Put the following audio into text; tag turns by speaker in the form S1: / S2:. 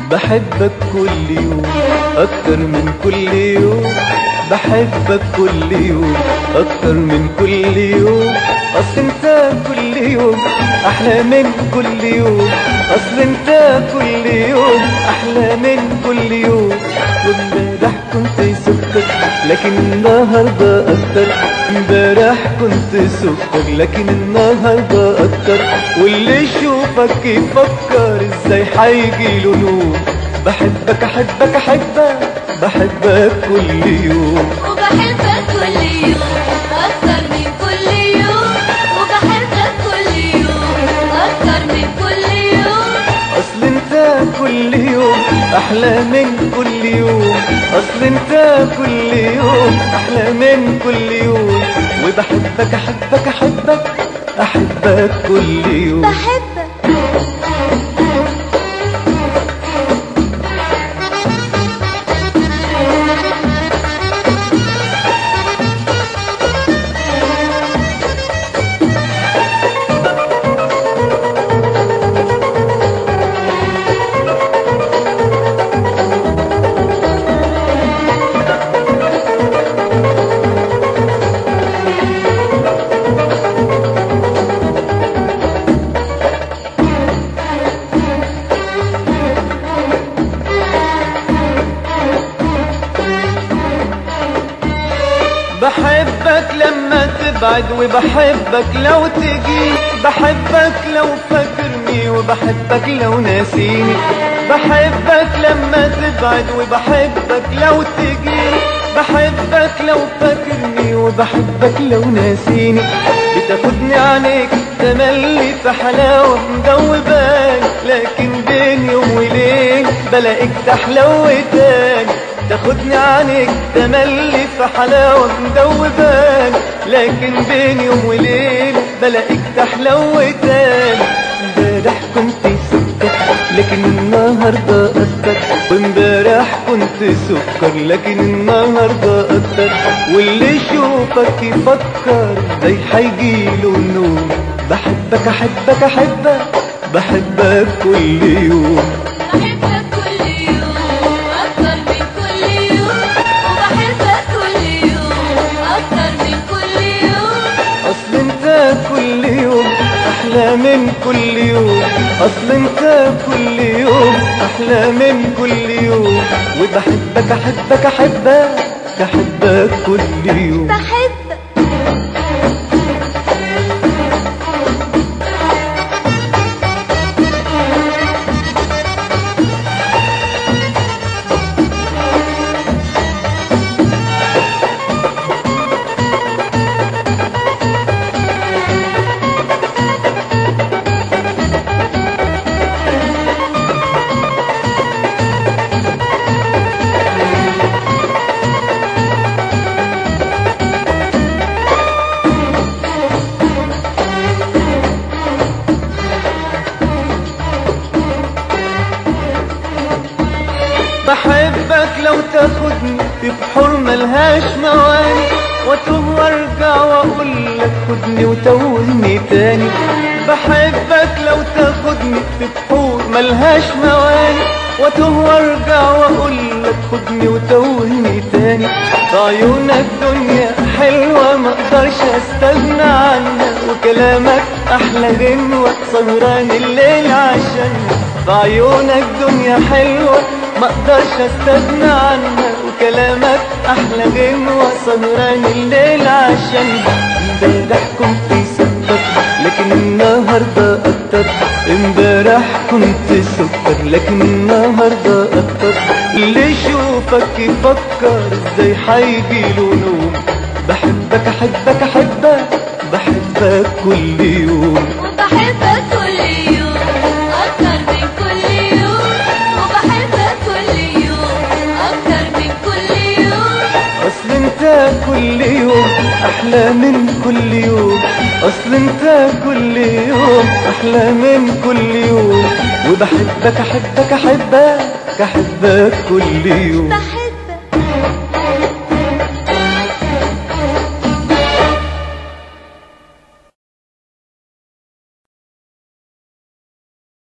S1: بحبك كل يوم أكتر من كل يوم بحبك كل يوم أكتر من كل يوم أصل انت كل يوم أحلى من كل يوم أصل انت كل يوم أحلى من كل يوم وامبارح كنت سكر لكن النهاردة أكتر امبارح كنت سكر لكن النهاردة أكتر واللي يشوفك يفكر ازاي حيجيله نور بحبك أحبك أحبك بحبك كل يوم
S2: وبحبك كل يوم أكتر من كل يوم وبحبك كل يوم أكتر من كل يوم
S1: أصل انت كل يوم أحلى من كل يوم أصل انت كل يوم أحلى من كل يوم وبحبك أحبك أحبك أحبك كل يوم
S2: بحبك
S1: بحبك لما تبعد وبحبك لو تجي بحبك لو فاكرني وبحبك لو ناسيني بحبك لما تبعد وبحبك لو تجي بحبك لو فاكرني وبحبك لو ناسيني بتاخدني عليك تملي في حلاوة مدوبان لكن بين يوم وليل بلاقيك تحلو تاني تاخدني عليك تملي في حلاوة مدوبان لكن بين يوم وليل بلاقيك تحلو تاني امبارح كنت سكر لكن النهاردة أكتر وامبارح كنت سكر لكن النهاردة أكتر واللي يشوفك يفكر ازاي حيجيله النوم بحبك أحبك أحبك بحبك كل يوم
S2: بحبك كل يوم أكتر من كل يوم وبحبك كل يوم أكتر من كل يوم
S1: اصل انت كل يوم احلى من كل يوم اصل انت كل يوم احلى من كل يوم وبحبك احبك احبك احبك كل يوم
S2: بحبك
S1: بحبك لو تاخدني في بحور ملهاش مواني واتوه وارجع واقول لك خدني وتوهني تاني بحبك لو تاخدني في بحور ملهاش مواني واتوه وارجع واقول لك خدني وتوهني تاني بعيونك دنيا حلوة ما اقدرش استغنى عنها وكلامك احلى غنوة سهران الليل عشان بعيونك دنيا حلوة ما اقدرش استغنى عنها وكلامك احلى غنوة سهران الليل عشان امبارح كنت سكر لكن النهاردة اكتر امبارح كنت سكر لكن النهاردة اكتر اللي يشوفك يفكر ازاي حيجيله نوم بحبك احبك احبك بحبك كل يوم
S2: وبحبك كل يوم أكتر من كل يوم وبحبك كل يوم أكتر من كل يوم
S1: اصل انت كل يوم احلى من كل يوم اصل انت كل يوم احلى من كل يوم وبحبك احبك احبك احبك كل يوم
S2: بحبك